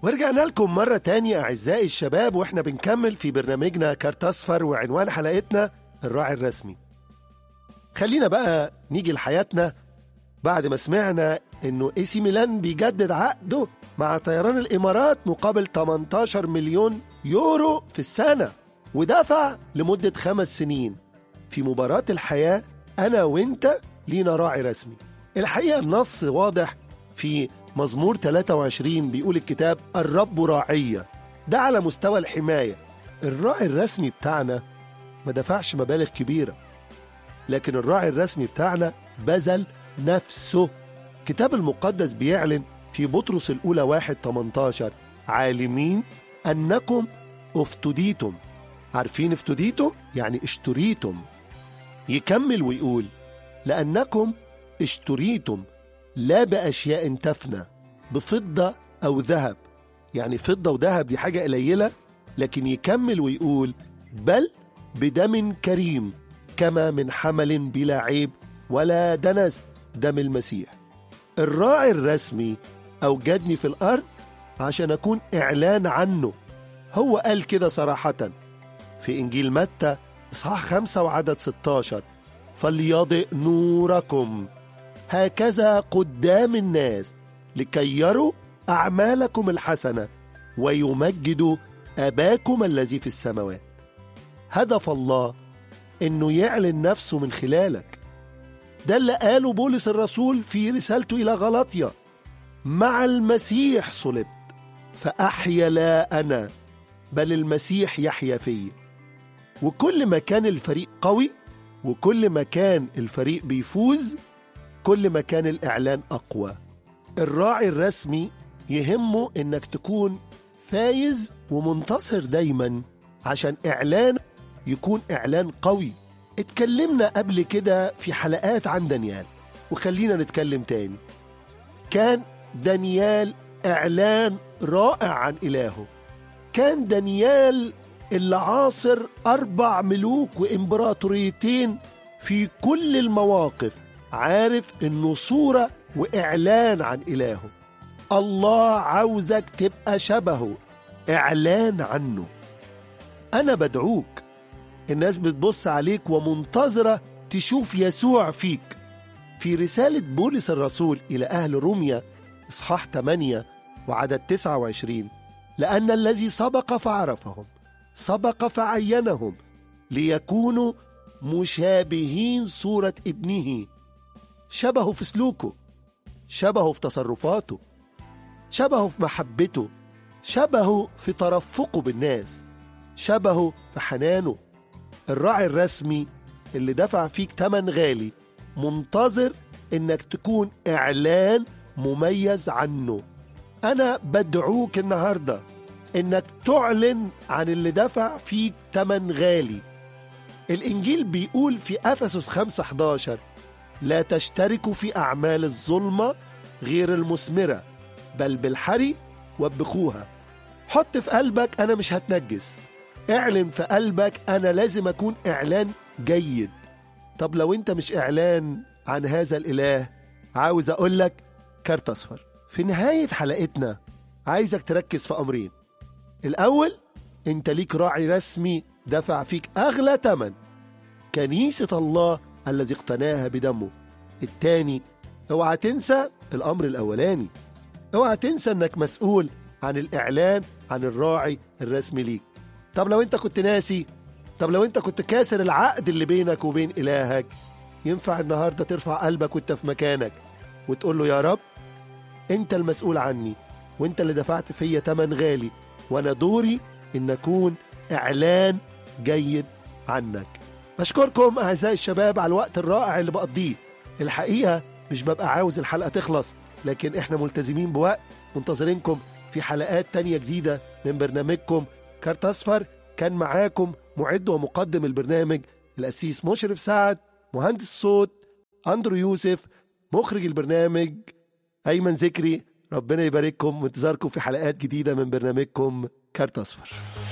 ورجعنا لكم مرة تانية أعزائي الشباب وإحنا بنكمل في برنامجنا كارت أصفر وعنوان حلقتنا الراعي الرسمي خلينا بقى نيجي لحياتنا بعد ما سمعنا إنه إي سي ميلان بيجدد عقده مع طيران الإمارات مقابل 18 مليون يورو في السنة ودفع لمدة خمس سنين في مباراة الحياة أنا وإنت لينا راعي رسمي الحقيقة النص واضح في مزمور 23 بيقول الكتاب الرب راعية ده على مستوى الحماية الراعي الرسمي بتاعنا ما دفعش مبالغ كبيرة لكن الراعي الرسمي بتاعنا بذل نفسه كتاب المقدس بيعلن في بطرس الأولى واحد 18 عالمين أنكم افتديتم عارفين افتديتم؟ يعني اشتريتم يكمل ويقول لأنكم اشتريتم لا بأشياء تفنى بفضة أو ذهب يعني فضة وذهب دي حاجة قليلة لكن يكمل ويقول بل بدم كريم كما من حمل بلا عيب ولا دنس دم المسيح الراعي الرسمي أوجدني في الأرض عشان أكون إعلان عنه هو قال كده صراحة في إنجيل متى إصحاح خمسة وعدد 16 فليضئ نوركم هكذا قدام الناس لكي يروا أعمالكم الحسنة ويمجدوا أباكم الذي في السماوات هدف الله إنه يعلن نفسه من خلالك ده اللي قاله بولس الرسول في رسالته إلى غلطية مع المسيح صلبت فأحيا لا أنا بل المسيح يحيا فيا وكل ما كان الفريق قوي وكل ما كان الفريق بيفوز كل ما كان الإعلان أقوى الراعي الرسمي يهمه إنك تكون فايز ومنتصر دايما عشان إعلان يكون إعلان قوي اتكلمنا قبل كده في حلقات عن دانيال وخلينا نتكلم تاني كان دانيال إعلان رائع عن إلهه كان دانيال اللي عاصر أربع ملوك وإمبراطوريتين في كل المواقف عارف إنه صورة وإعلان عن إلهه الله عاوزك تبقى شبهه إعلان عنه أنا بدعوك الناس بتبص عليك ومنتظرة تشوف يسوع فيك في رسالة بولس الرسول إلى أهل روميا إصحاح 8 وعدد 29 لأن الذي سبق فعرفهم سبق فعينهم ليكونوا مشابهين صورة ابنه شبهه في سلوكه شبهه في تصرفاته شبهه في محبته شبهه في ترفقه بالناس شبهه في حنانه الراعي الرسمي اللي دفع فيك تمن غالي منتظر انك تكون اعلان مميز عنه انا بدعوك النهارده انك تعلن عن اللي دفع فيك تمن غالي الانجيل بيقول في افسس 5 11 لا تشتركوا في اعمال الظلمه غير المثمره بل بالحري وبخوها حط في قلبك انا مش هتنجس اعلن في قلبك انا لازم اكون اعلان جيد طب لو انت مش اعلان عن هذا الاله عاوز اقول لك كارت اصفر في نهايه حلقتنا عايزك تركز في امرين الاول انت ليك راعي رسمي دفع فيك اغلى تمن كنيسه الله الذي اقتناها بدمه التاني اوعى تنسى الامر الاولاني اوعى تنسى انك مسؤول عن الاعلان عن الراعي الرسمي ليك طب لو انت كنت ناسي طب لو انت كنت كاسر العقد اللي بينك وبين الهك ينفع النهارده ترفع قلبك وانت في مكانك وتقول له يا رب انت المسؤول عني وانت اللي دفعت فيا تمن غالي وانا دوري ان اكون اعلان جيد عنك بشكركم اعزائي الشباب على الوقت الرائع اللي بقضيه الحقيقه مش ببقى عاوز الحلقه تخلص لكن احنا ملتزمين بوقت منتظرينكم في حلقات تانية جديدة من برنامجكم كارت أصفر كان معاكم معد ومقدم البرنامج الأسيس مشرف سعد مهندس صوت أندرو يوسف مخرج البرنامج أيمن ذكري ربنا يبارككم وانتظاركم في حلقات جديدة من برنامجكم كارت أصفر